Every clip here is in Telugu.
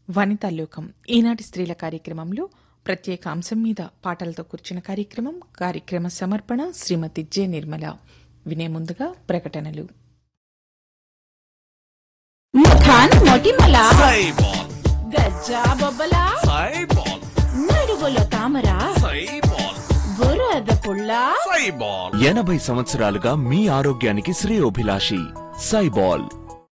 వనితాలోకం ఈనాటి స్త్రీల కార్యక్రమంలో ప్రత్యేక అంశం మీద పాటలతో కూర్చున్న కార్యక్రమం కార్యక్రమ సమర్పణ శ్రీమతి జె నిర్మల వినే ముందుగా ప్రకటనలు ముఖాన్ మొటిమల సైబాల్ గజ్జా బొబ్బల సైబాల్ నడువుల తామర సైబాల్ బురద పుల్ల సైబాల్ ఎనభై సంవత్సరాలుగా మీ ఆరోగ్యానికి శ్రేయోభిలాషి సైబాల్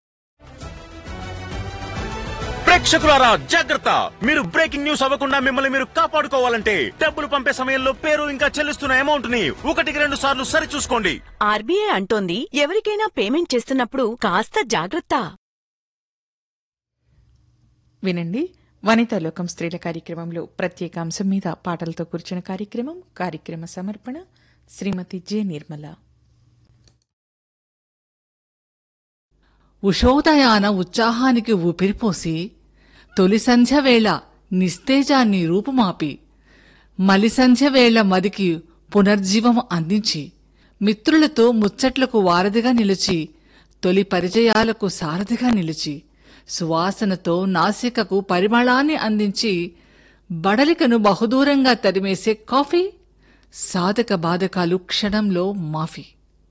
ప్రేక్షకులారా జాగ్రత్త మీరు బ్రేకింగ్ న్యూస్ అవ్వకుండా మిమ్మల్ని మీరు కాపాడుకోవాలంటే డబ్బులు పంపే సమయంలో పేరు ఇంకా చెల్లిస్తున్న అమౌంట్ ని ఒకటికి రెండు సార్లు సరి చూసుకోండి ఆర్బీఐ అంటోంది ఎవరికైనా పేమెంట్ చేస్తున్నప్పుడు కాస్త జాగ్రత్త వినండి వనితాలోకం స్త్రీల కార్యక్రమంలో ప్రత్యేక అంశం మీద పాటలతో కూర్చున్న కార్యక్రమం కార్యక్రమ సమర్పణ శ్రీమతి జె నిర్మల ఉషోదయాన ఉత్సాహానికి ఊపిరిపోసి తొలి సంధ్య వేళ నిస్తేజాన్ని రూపుమాపి మలి సంధ్య వేళ మదికి పునర్జీవం అందించి మిత్రులతో ముచ్చట్లకు వారధిగా నిలిచి తొలి పరిచయాలకు సారథిగా నిలిచి సువాసనతో నాసికకు పరిమళాన్ని అందించి బడలికను బహుదూరంగా తరిమేసే కాఫీ సాధక బాధకాలు క్షణంలో మాఫీ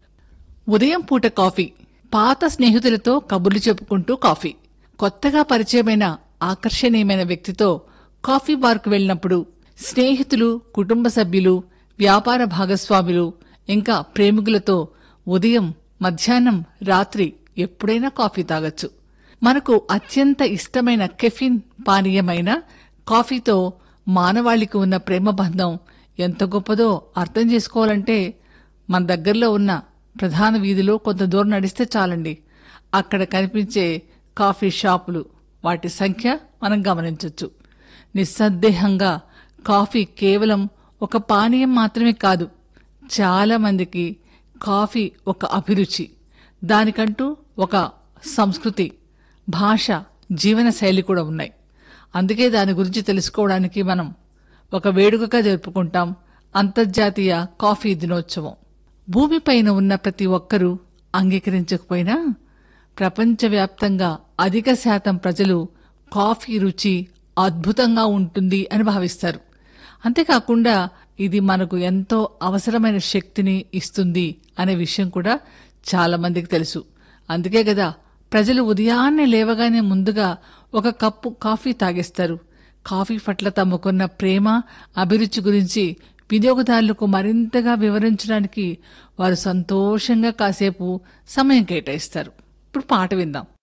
ఉదయం పూట కాఫీ పాత స్నేహితులతో కబుర్లు చెప్పుకుంటూ కాఫీ కొత్తగా పరిచయమైన ఆకర్షణీయమైన వ్యక్తితో కాఫీ బార్కు వెళ్ళినప్పుడు స్నేహితులు కుటుంబ సభ్యులు వ్యాపార భాగస్వాములు ఇంకా ప్రేమికులతో ఉదయం మధ్యాహ్నం రాత్రి ఎప్పుడైనా కాఫీ తాగొచ్చు మనకు అత్యంత ఇష్టమైన కెఫిన్ పానీయమైన కాఫీతో మానవాళికి ఉన్న ప్రేమ బంధం ఎంత గొప్పదో అర్థం చేసుకోవాలంటే మన దగ్గరలో ఉన్న ప్రధాన వీధిలో కొంత దూరం నడిస్తే చాలండి అక్కడ కనిపించే కాఫీ షాపులు వాటి సంఖ్య మనం గమనించవచ్చు నిస్సందేహంగా కాఫీ కేవలం ఒక పానీయం మాత్రమే కాదు చాలా మందికి కాఫీ ఒక అభిరుచి దానికంటూ ఒక సంస్కృతి భాష జీవన శైలి కూడా ఉన్నాయి అందుకే దాని గురించి తెలుసుకోవడానికి మనం ఒక వేడుకగా జరుపుకుంటాం అంతర్జాతీయ కాఫీ దినోత్సవం భూమిపైన ఉన్న ప్రతి ఒక్కరూ అంగీకరించకపోయినా ప్రపంచవ్యాప్తంగా అధిక శాతం ప్రజలు కాఫీ రుచి అద్భుతంగా ఉంటుంది అని భావిస్తారు అంతేకాకుండా ఇది మనకు ఎంతో అవసరమైన శక్తిని ఇస్తుంది అనే విషయం కూడా చాలా మందికి తెలుసు అందుకే కదా ప్రజలు ఉదయాన్నే లేవగానే ముందుగా ఒక కప్పు కాఫీ తాగేస్తారు కాఫీ పట్ల తమకున్న ప్రేమ అభిరుచి గురించి వినియోగదారులకు మరింతగా వివరించడానికి వారు సంతోషంగా కాసేపు సమయం కేటాయిస్తారు ఇప్పుడు పాట విందాం